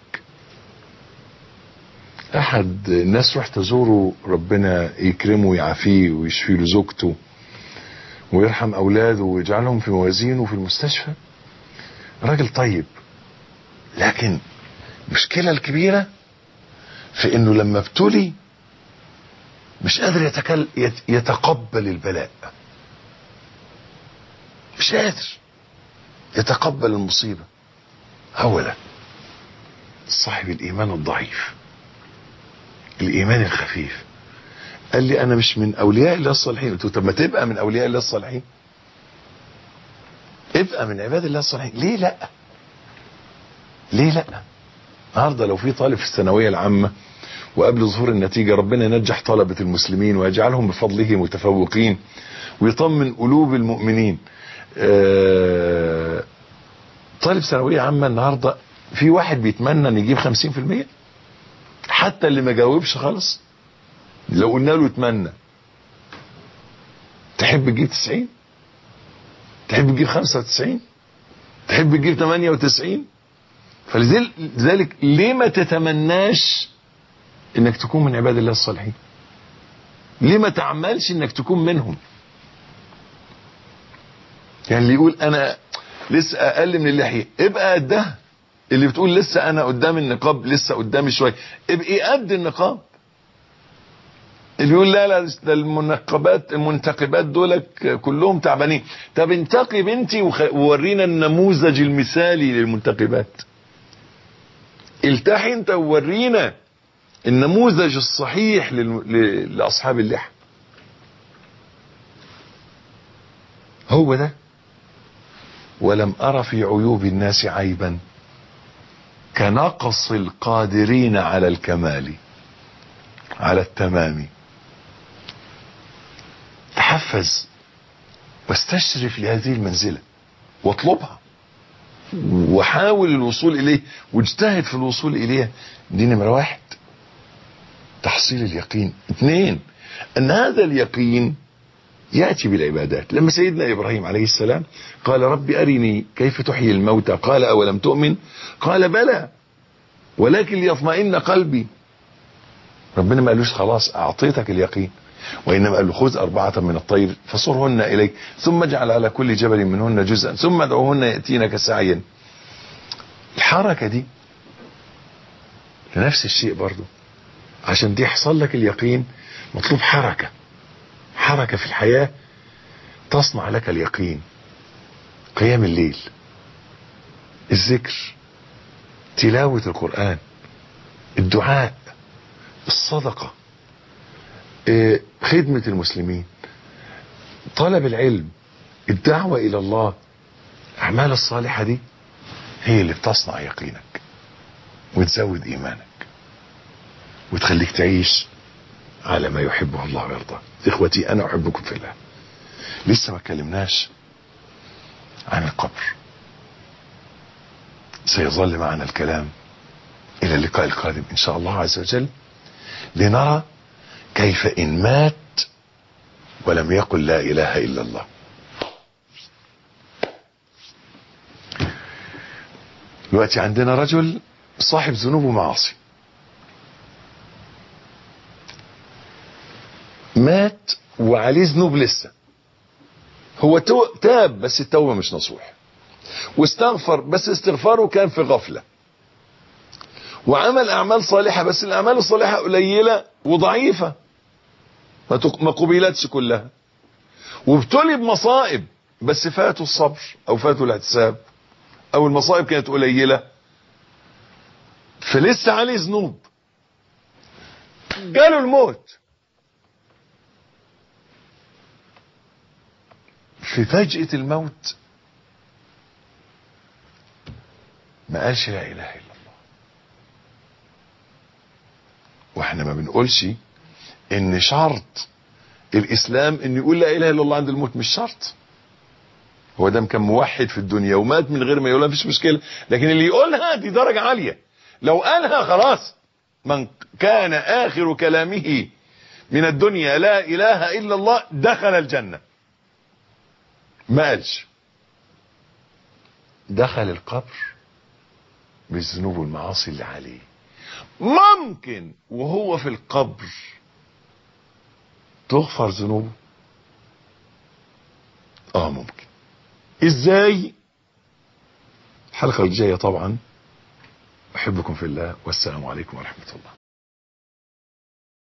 احد الناس رحت تزوره ربنا يكرمه ويعافيه ويشفي له زوجته ويرحم اولاده ويجعلهم في موازينه في المستشفى راجل طيب لكن المشكلة الكبيرة في انه لما ابتلي مش قادر يتكل يت- يتقبل البلاء مش قادر يتقبل المصيبة اولا صاحب الايمان الضعيف الايمان الخفيف قال لي انا مش من اولياء الله الصالحين قلت له طب ما تبقى من اولياء الله الصالحين ابقى من عباد الله الصالحين ليه لا ليه لا النهارده لو في طالب في الثانويه العامه وقبل ظهور النتيجه ربنا ينجح طلبه المسلمين ويجعلهم بفضله متفوقين ويطمن قلوب المؤمنين آه، طالب ثانويه عامه النهارده في واحد بيتمنى ان يجيب 50% حتى اللي ما جاوبش خالص لو قلنا له اتمنى تحب تجيب 90 تحب تجيب 95 تحب تجيب 98 فلذلك ليه ما تتمناش انك تكون من عباد الله الصالحين ليه ما تعملش انك تكون منهم يعني اللي يقول انا لسه اقل من اللحيه ابقى قدها اللي بتقول لسه انا قدام النقاب لسه قدامي شويه ابقي قد النقاب اللي يقول لا لا ده المنقبات المنتقبات دولك كلهم تعبانين طب انتقب انت وخ- وورينا النموذج المثالي للمنتقبات التحي انت وورينا النموذج الصحيح لل- ل- لاصحاب اللحى هو ده ولم ارى في عيوب الناس عيبا كنقص القادرين على الكمال على التمام تحفز واستشرف لهذه المنزلة واطلبها وحاول الوصول إليه واجتهد في الوصول إليها دي نمرة واحد تحصيل اليقين اثنين أن هذا اليقين يأتي بالعبادات لما سيدنا إبراهيم عليه السلام قال رب أرني كيف تحيي الموتى قال أولم تؤمن قال بلى ولكن ليطمئن قلبي ربنا ما قالوش خلاص أعطيتك اليقين وإنما قال له خذ أربعة من الطير فصرهن إليك ثم اجعل على كل جبل منهن جزءا ثم ادعوهن يأتينك سعيا الحركة دي لنفس الشيء برضو عشان دي يحصل لك اليقين مطلوب حركة حركة في الحياة تصنع لك اليقين قيام الليل الذكر تلاوة القرآن الدعاء الصدقة إيه، خدمة المسلمين طلب العلم الدعوة إلى الله الأعمال الصالحة دي هي اللي بتصنع يقينك وتزود إيمانك وتخليك تعيش على ما يحبه الله ويرضاه إخوتي أنا أحبكم في الله لسه ما اتكلمناش عن القبر سيظل معنا الكلام إلى اللقاء القادم إن شاء الله عز وجل لنرى كيف إن مات ولم يقل لا إله إلا الله دلوقتي عندنا رجل صاحب ذنوب ومعاصي مات وعليه ذنوب لسه هو تو- تاب بس التوبة مش نصوح واستغفر بس استغفاره كان في غفلة وعمل أعمال صالحة بس الأعمال الصالحة قليلة وضعيفة ما تق- ما قبلتش كلها وابتلي بمصائب بس فاتوا الصبر أو فاتوا الاحتساب أو المصائب كانت قليلة فلسه عليه ذنوب جاله الموت في فجأة الموت ما قالش لا إله إلا الله واحنا ما بنقولش ان شرط الاسلام ان يقول لا اله الا الله عند الموت مش شرط هو ده كان موحد في الدنيا ومات من غير ما يقولها مفيش مشكله لكن اللي يقولها دي درجه عاليه لو قالها خلاص من كان اخر كلامه من الدنيا لا اله الا الله دخل الجنه ما قالش دخل القبر بالذنوب والمعاصي اللي عليه ممكن وهو في القبر تغفر ذنوبه اه ممكن ازاي الحلقة الجاية طبعا احبكم في الله والسلام عليكم ورحمة الله